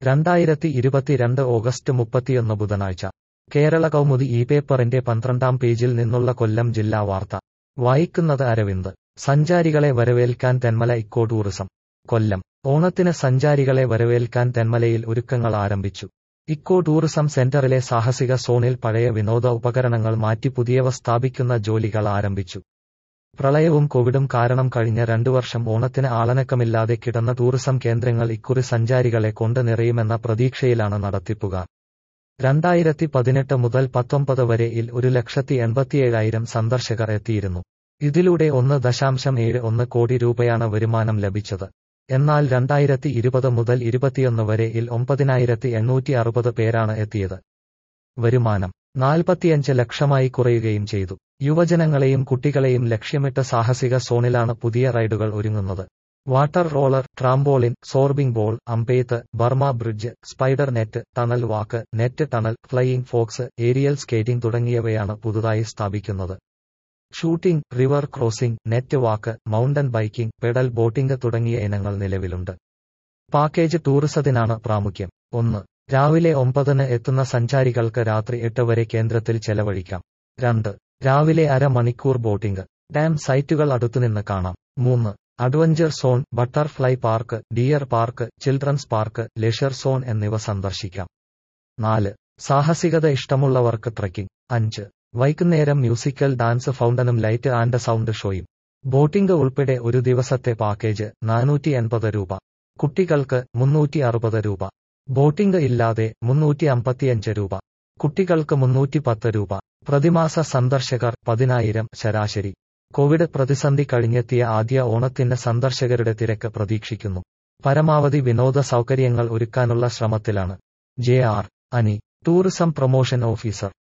രണ്ടായിരത്തി ഇരുപത്തിരണ്ട് ഓഗസ്റ്റ് മുപ്പത്തിയൊന്ന് ബുധനാഴ്ച കേരള കൗമുദി ഈ പേപ്പറിന്റെ പന്ത്രണ്ടാം പേജിൽ നിന്നുള്ള കൊല്ലം ജില്ലാ വാർത്ത വായിക്കുന്നത് അരവിന്ദ് സഞ്ചാരികളെ വരവേൽക്കാൻ തെന്മല ഇക്കോ ടൂറിസം കൊല്ലം ഓണത്തിന് സഞ്ചാരികളെ വരവേൽക്കാൻ തെന്മലയിൽ ഒരുക്കങ്ങൾ ആരംഭിച്ചു ഇക്കോ ടൂറിസം സെന്ററിലെ സാഹസിക സോണിൽ പഴയ വിനോദ ഉപകരണങ്ങൾ മാറ്റി പുതിയവ സ്ഥാപിക്കുന്ന ജോലികൾ ആരംഭിച്ചു പ്രളയവും കോവിഡും കാരണം കഴിഞ്ഞ രണ്ടു വർഷം ഓണത്തിന് ആളനക്കമില്ലാതെ കിടന്ന ടൂറിസം കേന്ദ്രങ്ങൾ ഇക്കുറി സഞ്ചാരികളെ കൊണ്ട് നിറയുമെന്ന പ്രതീക്ഷയിലാണ് നടത്തിപ്പുകാർ രണ്ടായിരത്തി പതിനെട്ട് മുതൽ പത്തൊമ്പത് വരെയിൽ ഒരു ലക്ഷത്തി എൺപത്തിയേഴായിരം സന്ദർശകർ എത്തിയിരുന്നു ഇതിലൂടെ ഒന്ന് ദശാംശം ഏഴ് ഒന്ന് കോടി രൂപയാണ് വരുമാനം ലഭിച്ചത് എന്നാൽ രണ്ടായിരത്തി ഇരുപത് മുതൽ ഇരുപത്തിയൊന്ന് വരെയിൽ ഒമ്പതിനായിരത്തി എണ്ണൂറ്റി അറുപത് പേരാണ് എത്തിയത് വരുമാനം നാൽപ്പത്തിയഞ്ച് ലക്ഷമായി കുറയുകയും ചെയ്തു യുവജനങ്ങളെയും കുട്ടികളെയും ലക്ഷ്യമിട്ട സാഹസിക സോണിലാണ് പുതിയ റൈഡുകൾ ഒരുങ്ങുന്നത് water roller trampoline zorbing ball അമ്പെയ്ത്ത് Burma bridge spider net tunnel walk net tunnel flying fox aerial skating തുടങ്ങിയവയാണ് പുതുതായി സ്ഥാപിക്കുന്നത് shooting river crossing net walk mountain biking pedal boating തുടങ്ങിയ ഇനങ്ങൾ നിലവിലുണ്ട് പാക്കേജ് ടൂറിസത്തിനാണ് പ്രാമുഖ്യം ഒന്ന് രാവിലെ ഒമ്പതിന് എത്തുന്ന സഞ്ചാരികൾക്ക് രാത്രി എട്ട് വരെ കേന്ദ്രത്തിൽ ചെലവഴിക്കാം രണ്ട് രാവിലെ അരമണിക്കൂർ ബോട്ടിംഗ് ഡാം സൈറ്റുകൾ അടുത്തുനിന്ന് കാണാം മൂന്ന് adventure zone butterfly park deer park children's park leisure zone എന്നിവ സന്ദർശിക്കാം നാല് സാഹസികത ഇഷ്ടമുള്ളവർക്ക് ട്രക്കിംഗ് അഞ്ച് വൈകുന്നേരം മ്യൂസിക്കൽ ഡാൻസ് ഫൗണ്ടനും ലൈറ്റ് ആൻഡ് സൗണ്ട് ഷോയും ബോട്ടിംഗ് ഉൾപ്പെടെ ഒരു ദിവസത്തെ പാക്കേജ് നാനൂറ്റി എൺപത് രൂപ കുട്ടികൾക്ക് മുന്നൂറ്റി അറുപത് രൂപ ബോട്ടിംഗ് ഇല്ലാതെ മുന്നൂറ്റി അമ്പത്തിയഞ്ച് രൂപ കുട്ടികൾക്ക് മുന്നൂറ്റി പത്ത് രൂപ പ്രതിമാസ സന്ദർശകർ പതിനായിരം ശരാശരി കോവിഡ് പ്രതിസന്ധി കഴിഞ്ഞെത്തിയ ആദ്യ ഓണത്തിന് സന്ദർശകരുടെ തിരക്ക് പ്രതീക്ഷിക്കുന്നു പരമാവധി വിനോദ സൗകര്യങ്ങൾ ഒരുക്കാനുള്ള ശ്രമത്തിലാണ് J R Ani tourism promotion officer